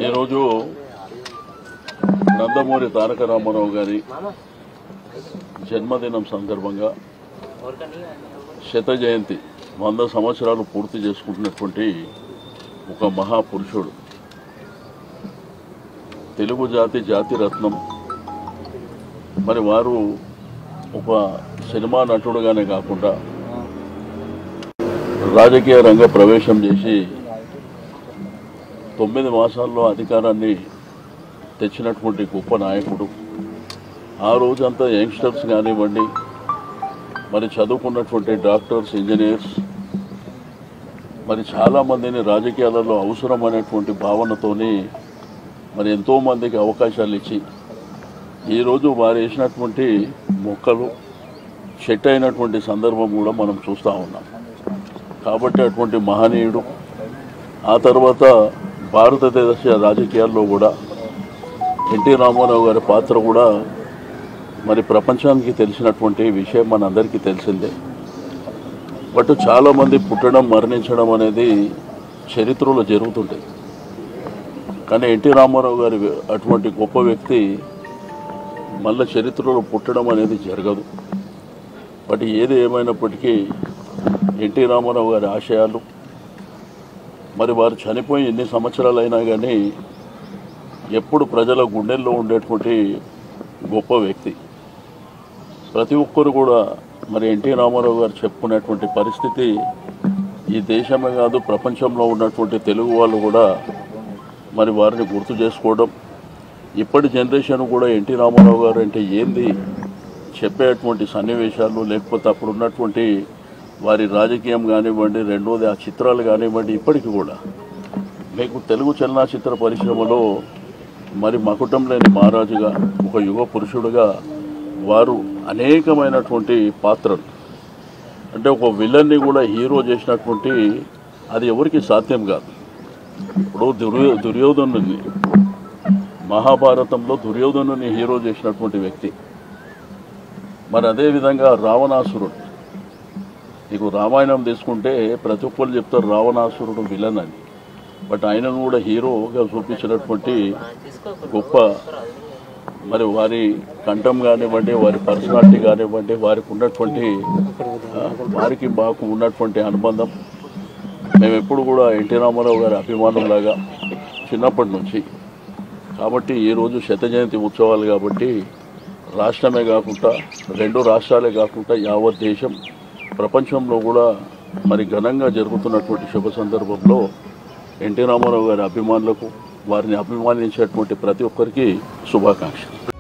ఈరోజు నందమూరి తారక రామారావు గారి జన్మదినం సందర్భంగా శత జయంతి వంద సంవత్సరాలు పూర్తి చేసుకుంటున్నటువంటి ఒక మహాపురుషుడు తెలుగు జాతి జాతి రత్నం మరి వారు ఒక సినిమా నటుడుగానే కాకుండా రాజకీయ రంగ ప్రవేశం చేసి తొమ్మిది మాసాల్లో అధికారాన్ని తెచ్చినటువంటి గొప్ప నాయకుడు ఆ రోజంతా యంగ్స్టర్స్ కానివ్వండి మరి చదువుకున్నటువంటి డాక్టర్స్ ఇంజనీర్స్ మరి చాలామందిని రాజకీయాలలో అవసరమైనటువంటి భావనతోని మరి ఎంతోమందికి అవకాశాలు ఇచ్చి ఈరోజు వారు వేసినటువంటి మొక్కలు చెట్టు అయినటువంటి సందర్భం కూడా మనం చూస్తూ ఉన్నాం కాబట్టి అటువంటి మహనీయుడు ఆ తర్వాత భారతదేశ రాజకీయాల్లో కూడా ఎన్టీ రామారావు గారి పాత్ర కూడా మరి ప్రపంచానికి తెలిసినటువంటి విషయం మనందరికీ తెలిసిందే బట్ చాలామంది పుట్టడం మరణించడం అనేది చరిత్రలో జరుగుతుంటాయి కానీ ఎన్టీ రామారావు గారి అటువంటి గొప్ప వ్యక్తి మళ్ళీ చరిత్రలో పుట్టడం అనేది జరగదు బట్ ఏది ఏమైనప్పటికీ ఎన్టీ రామారావు గారి ఆశయాలు మరి వారు చనిపోయి ఎన్ని సంవత్సరాలు అయినా కానీ ఎప్పుడు ప్రజల గుండెల్లో ఉండేటువంటి గొప్ప వ్యక్తి ప్రతి ఒక్కరు కూడా మరి ఎన్టీ రామారావు గారు చెప్పుకునేటువంటి పరిస్థితి ఈ దేశమే కాదు ప్రపంచంలో ఉన్నటువంటి తెలుగు వాళ్ళు కూడా మరి వారిని గుర్తు చేసుకోవడం ఇప్పటి జనరేషన్ కూడా ఎన్టీ రామారావు గారు అంటే ఏంది చెప్పేటువంటి సన్నివేశాలు లేకపోతే అప్పుడు ఉన్నటువంటి వారి రాజకీయం కానివ్వండి రెండోది ఆ చిత్రాలు కానివ్వండి ఇప్పటికీ కూడా మీకు తెలుగు చలనచిత్ర పరిశ్రమలో మరి మకుటం లేని మహారాజుగా ఒక యుగ పురుషుడుగా వారు అనేకమైనటువంటి పాత్రలు అంటే ఒక విలన్ని కూడా హీరో చేసినటువంటి అది ఎవరికి సాధ్యం కాదు ఇప్పుడు దుర్యో దుర్యోధనుని మహాభారతంలో దుర్యోధనుని హీరో చేసినటువంటి వ్యక్తి మరి అదేవిధంగా రావణాసురుడు నీకు రామాయణం తీసుకుంటే ప్రతి ఒక్కరు చెప్తారు రావణాసురుడు విలన్ అని బట్ ఆయనను కూడా హీరోగా చూపించినటువంటి గొప్ప మరి వారి కంఠం కానివ్వండి వారి పర్సనాలిటీ కానివ్వండి వారికి ఉన్నటువంటి ఆ, వారికి మాకు ఉన్నటువంటి అనుబంధం మేము ఎప్పుడు కూడా ఎన్టీ రామారావు గారి అభిమానులాగా చిన్నప్పటి నుంచి కాబట్టి ఈరోజు శత జయంతి ఉత్సవాలు కాబట్టి రాష్ట్రమే కాకుండా రెండు రాష్ట్రాలే కాకుండా యావత్ దేశం ప్రపంచంలో కూడా మరి ఘనంగా జరుగుతున్నటువంటి శుభ సందర్భంలో ఎన్టీ రామారావు గారి అభిమానులకు వారిని అభిమానించేటువంటి ప్రతి ఒక్కరికి శుభాకాంక్షలు